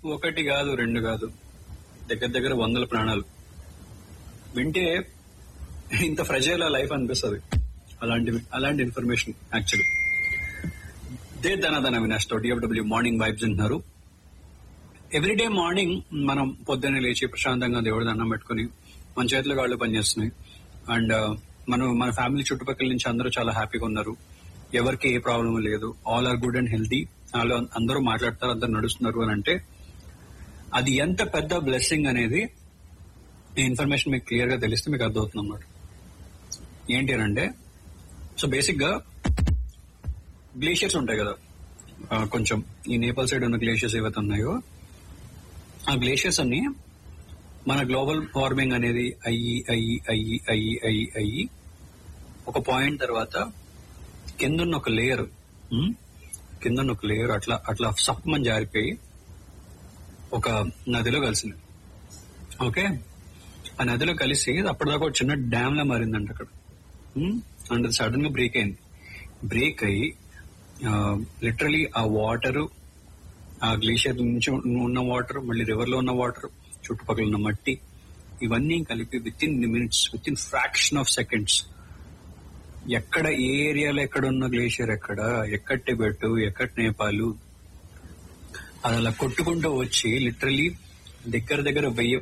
ఒకటి కాదు రెండు కాదు దగ్గర దగ్గర వందల ప్రాణాలు వింటే ఇంత ఫ్రెజైల్ లైఫ్ అనిపిస్తుంది అలాంటి అలాంటి ఇన్ఫర్మేషన్ యాక్చువల్లీ దే ధనధన వినాష్ తో డిఎఫ్డబ్ల్యూ మార్నింగ్ వైబ్స్ అంటున్నారు ఎవ్రీడే మార్నింగ్ మనం పొద్దున్నే లేచి ప్రశాంతంగా దేవుడి దండం పెట్టుకుని మన చేతిలో కాళ్ళు పనిచేస్తున్నాయి అండ్ మనం మన ఫ్యామిలీ చుట్టుపక్కల నుంచి అందరూ చాలా హ్యాపీగా ఉన్నారు ఎవరికి ఏ ప్రాబ్లం లేదు all are good and healthy వాళ్ళు అందరూ మాట్లాడతారు అందరు నడుస్తున్నారు అని అంటే అది ఎంత పెద్ద బ్లెస్సింగ్ అనేది ఈ ఇన్ఫర్మేషన్ మీకు క్లియర్ గా తెలిస్తే మీకు అర్థమవుతుంది అన్నమాట ఏంటి అని అంటే సో బేసిక్ గా గ్లేషియర్స్ ఉంటాయి కదా ఆ, కొంచెం ఈ నేపాల్ సైడ్ ఉన్న గ్లేషియర్స్ ఏవైతే ఉన్నాయో ఆ గ్లేషియర్స్ అన్ని మన గ్లోబల్ వార్మింగ్ అనేది అయ్యి అయ్యి అయ్యి అయ్యి అయ్యి అయ్యి ఒక పాయింట్ తర్వాత కిందన్న ఒక లేయర్ కిందన్న ఒక లేయర్ అట్లా అట్లా సప్మని జారిపోయి ఒక నదిలో కలిసింది ఓకే ఆ నదిలో కలిసి అప్పటిదాకా ఒక చిన్న డ్యామ్ లా మారిందంట అక్కడ ఉమ్, అండ్ అది సడన్ గా బ్రేక్ అయింది బ్రేక్ అయ్యి లిటరలీ ఆ వాటర్ ఆ గ్లేషియర్ నుంచి ఉన్న వాటర్ మళ్ళీ రివర్ లో ఉన్న వాటర్ చుట్టుపక్కల ఉన్న మట్టి ఇవన్నీ కలిపి within minutes within fraction of seconds ఎక్కడ ఏ ఏరియాలో ఎక్కడ ఉన్న గ్లేషియర్ ఎక్కడ ఎక్కడ టిబెట్ ఎక్కడ నేపాల్ అది అలా కొట్టుకుంటూ వచ్చి లిటరలీ దగ్గర దగ్గర వెయ్యి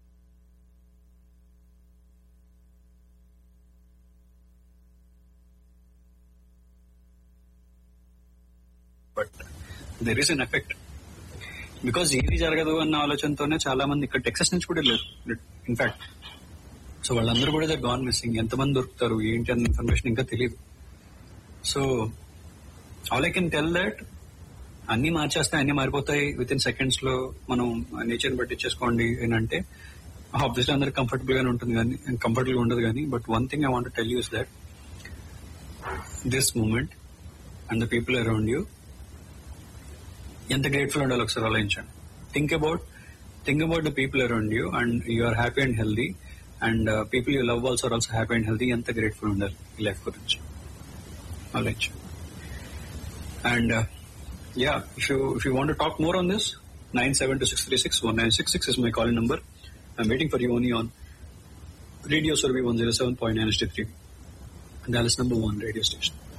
but there is an effect because ఏది జరగదు అన్న ఆలోచనతోనే చాలా మంది ఇక్కడ టెక్సస్ నుంచి కూడా లేరు ఇన్ఫాక్ట్ సో వాళ్ళందరూ కూడా దర్ గాన్ మిస్సింగ్ ఎంతమంది దొరుకుతారు ఏంటి అన్న ఇన్ఫర్మేషన్ ఇంకా తెలియదు so all I can tell that అన్ని మార్చేస్తాయి అన్ని మారిపోతాయి విత్ ఇన్ సెకండ్స్ లో మనం నేచర్ బట్టి చేసుకోండి ఏంటంటే ఆబ్వియస్లీ అందరికి కంఫర్టబుల్ గానే ఉంటుంది కానీ కంఫర్టబుల్ గా ఉండదు కానీ but one thing I want tell you that this moment and the people around you ఎంత గ్రేట్ఫుల్ ఉండాలి ఒకసారి ఆలోచించండి think about think about the people around you and you are happy and healthy and people you love also also happy and healthy ఎంత grateful ఉండాలి ఈ life గురించి ఆలోచించు and yeah if you if you want talk more on this nine seven two six three six one nine six six is my call number I'm waiting for you only on radio సర్వీ one zero seven point nine three Dallas number one radio station